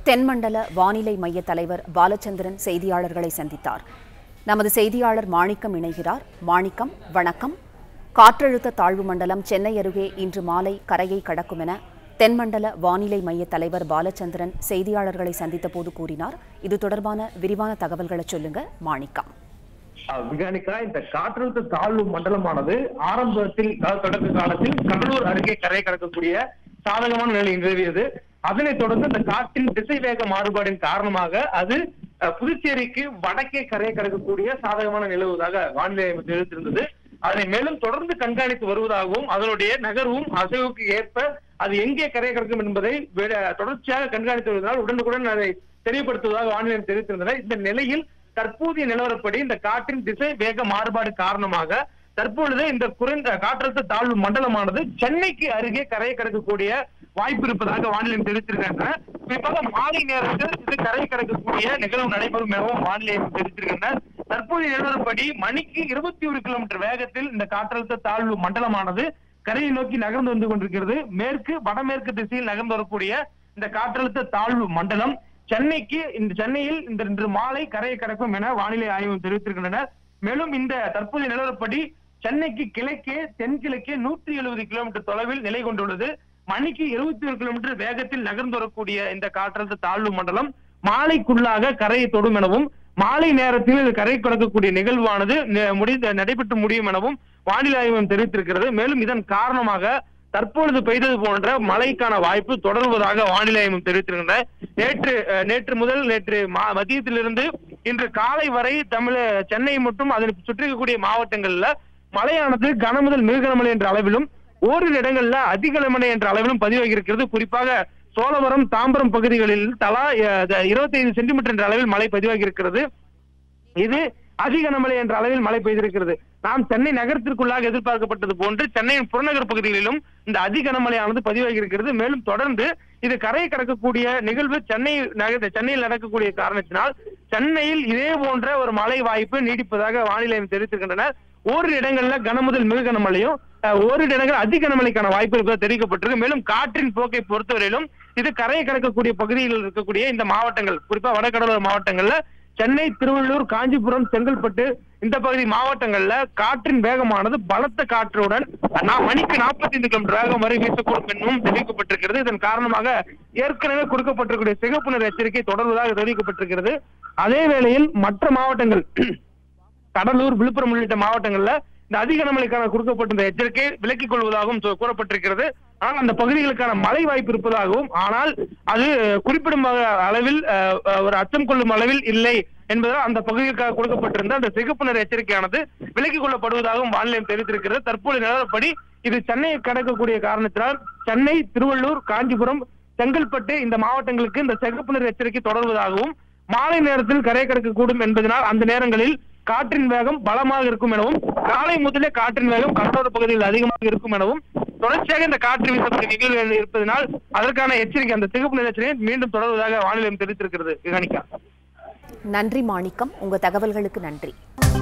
தென்மண்டல வானிலை மைய தலைவர் பாலச்சந்திரன் செய்தியாளர்களை சந்தித்தார் நமது செய்தியாளர் மாணிக்கம் இணைகிறார் மாணிக்கம் வணக்கம் காற்றழுத்த தாழ்வு மண்டலம் சென்னை அருகே இன்று மாலை கரையை கடக்கும் என தென்மண்டல வானிலை மைய தலைவர் பாலச்சந்திரன் செய்தியாளர்களை சந்தித்த போது கூறினார் இது தொடர்பான விரிவான தகவல்களை சொல்லுங்க மாணிக்கம் அஹ் விகானிகா இந்த காற்றழுத்த தாழ்வு மண்டலமானது ஆரம்பத்தில் அதாவது தொடக்க காலத்தில் கடலூர் அருகே கரை கடக்கக்கூடிய சாதகமான நிலை நிலவியது அதனைத் தொடர்ந்து இந்த காற்றின் திசை வேக மாறுபாடின் காரணமாக அது அஹ், புதுச்சேரிக்கு வடக்கே கரையை கடக்கக்கூடிய சாதகமான நிலவுவதாக வானிலை ஆய்வு தெரிவித்திருந்தது அதனை மேலும் தொடர்ந்து கண்காணித்து வருவதாகவும் அதனுடைய நகர்வும் அசைவுக்கு ஏற்ப அது எங்கே கரையை கடக்கும் என்பதை விட- தொடர்ச்சியாக கண்காணித்து வருவதால் உடனுக்குடன் அதை தெரியப்படுத்துவதாக வானிலை ஆய்வு தெரிவித்திருந்தனர் இந்த நிலையில் தற்போதைய நிலவரப்படி இந்த காற்றின் திசை வேக மாறுபாடு காரணமாக தற்பொழுது இந்த குறைந்த காற்றழுத்த தாழ்வு மண்டலமானது சென்னைக்கு அருகே கரையை கடக்கக்கூடிய வாய்ப்பு இருப்பதாக வானிலை தெரிவித்திருக்கின்றனர் குறிப்பாக மாலை நேரத்தில் இது கரை கடக்கக்கூடிய நிகழ்வு நடைபெறும் எனவும் வானிலை தெரிவித்திருக்கின்றனர் தற்போதைய நிலவரப்படி மணிக்கு இருபத்தி ஒரு கிலோமீட்டர் வேகத்தில் இந்த காற்றழுத்த தாழ்வு மண்டலமானது கரையை நோக்கி நகர்ந்து வந்து கொண்டிருக்கிறது மேற்கு வடமேற்கு திசையில் நகர்ந்து வரக்கூடிய இந்த காற்றழுத்த தாழ்வு மண்டலம் சென்னைக்கு இந்த சென்னையில் இந்த இன்று மாலை கரையை கடக்கும் என வானிலை ஆய்வு தெரிவித்திருக்கின்றனர் மேலும் இந்த தற்போதைய நிலவரப்படி சென்னைக்கு கிழக்கே தென்கிழக்கே நூற்றி எழுபது கிலோமீட்டர் தொலைவில் நிலை கொண்டுள்ளது மணிக்கு இருபத்தி ஒரு கிலோமீட்டர் வேகத்தில் நகர்ந்து வரக்கூடிய இந்த காற்றழுத்த தாழ்வு மண்டலம் மாலைக்குள்ளாக கரையை தொடும் எனவும் மாலை நேரத்தில் இது கரை கடக்கக்கூடிய நிகழ்வானது ந- முடிந்த நடைபெற்று முடியும் எனவும் வானிலை ஆய்வு மையம் தெரிவித்திருக்கிறது மேலும் இதன் காரணமாக தற்பொழுது பெய்தது போன்ற மழைக்கான வாய்ப்பு தொடர்வதாக வானிலை ஆய்வு மையம் தெரிவித்திருக்கின்றன நேற்று அஹ், நேற்று முதல் நேற்று மா- மதியத்திலிருந்து இன்று காலை வரை தமிழ சென்னை மற்றும் அதனை சுற்றி இருக்கக்கூடிய மாவட்டங்கள்ல மழையானது கனமுதல் மிக கனமழை என்ற அளவிலும் ஓரிரு இடங்கள்ல அதிக கனமழை என்ற அளவிலும் பதிவாகி இருக்கிறது குறிப்பாக சோழவரம் தாம்பரம் பகுதிகளில் தலா இருபத்தி ஐந்து சென்டிமீட்டர் என்ற அளவில் மழை பதிவாகி இருக்கிறது இது அதிக கனமழை என்ற அளவில் மழை பெய்திருக்கிறது நாம் சென்னை நகரத்திற்குள்ளாக எதிர்பார்க்கப்பட்டது போன்று சென்னையின் புறநகர் பகுதிகளிலும் இந்த அதிக கனமழையானது பதிவாகி இருக்கிறது மேலும் தொடர்ந்து இது கரையை கடக்கக்கூடிய நிகழ்வு சென்னை நகர சென்னையில் நடக்கக்கூடிய காரணத்தினால் சென்னையில் இதே போன்ற ஒரு மழை வாய்ப்பு நீடிப்பதாக வானிலை ஆய்வு தெரிவித்திருக்கின்றனர் ஓரிரு இடங்கள்ல கனமுதல் மிக கனமழையும் அஹ், ஓரிரு இடங்கள் அதிக கனமழைக்கான வாய்ப்பு இருப்பதாக தெரிவிக்கப்பட்டிருக்கு மேலும் காற்றின் போக்கை பொறுத்தவரையிலும் இது கரையை கடக்கக்கூடிய பகுதிகளில் இருக்கக்கூடிய இந்த மாவட்டங்கள் குறிப்பா வடகடலோர மாவட்டங்கள்ல சென்னை திருவள்ளூர் காஞ்சிபுரம் செங்கல்பட்டு இந்த பகுதி மாவட்டங்கள்ல காற்றின் வேகமானது பலத்த காற்றுடன் நா- மணிக்கு 45 கிலோமீட்டர் வேகம் வரை வீசக்கூடும் எனவும் தெரிவிக்கப்பட்டிருக்கிறது இதன் காரணமாக ஏற்கனவே கொடுக்கப்பட்டிருக்கூடிய சிகப்பு நிற எச்சரிக்கை தொடர்வதாக தெரிவிக்கப்பட்டிருக்கிறது அதே வேளையில் மற்ற மாவட்டங்கள் கடலூர் விழுப்புரம் உள்ளிட்ட மாவட்டங்கள்ல இந்த அதிக கனமழைக்கான கொடுக்கப்பட்டிருந்த எச்சரிக்கை விலக்கிக் கொள்வதாகவும் சொ- கூறப்பட்டிருக்கிறது ஆனால் அந்த பகுதிகளுக்கான மழை வாய்ப்பு இருப்பதாகவும் ஆனால் அது குறிப்பிடும் வக- அளவில் அஹ், அஹ், ஒரு அச்சம் கொள்ளும் அளவில் இல்லை என்பதால் அந்த பகுதிகளுக்காக கொடுக்கப்பட்டிருந்த அந்த சிகப்பு நிற எச்சரிக்கையானது விலக்கிக் கொள்ளப்படுவதாகவும் வானிலை தெரிவித்திருக்கிறது தற்போது நிலவரப்படி இது சென்னையை கடக்கக்கூடிய காரணத்தினால் சென்னை திருவள்ளூர் காஞ்சிபுரம் செங்கல்பட்டு இந்த மாவட்டங்களுக்கு இந்த சிகப்பு நிற எச்சரிக்கை தொடர்வதாகவும் மாலை நேரத்தில் கரை கடக்கக்கூடும் என்பதனால் அந்த நேரங்களில் காற்றின் வேகம் பலமாக இருக்கும் எனவும் காலை முதலே காற்றின் வேகம் கடலோர பகுதியில் அதிகமாக இருக்கும் எனவும் தொடர்ச்சியாக இந்த காற்று வீசக்கூடிய நிகழ்வு இருப்பதனால் அதற்கான எச்சரிக்கை அந்த சிகப்பு நிற எச்சரிக்கை மீண்டும் தொடர்வதாக வானிலை தெரிவித்திருக்கிறது கணிக்கா நன்றி மாணிக்கம் உங்க தகவல்களுக்கு நன்றி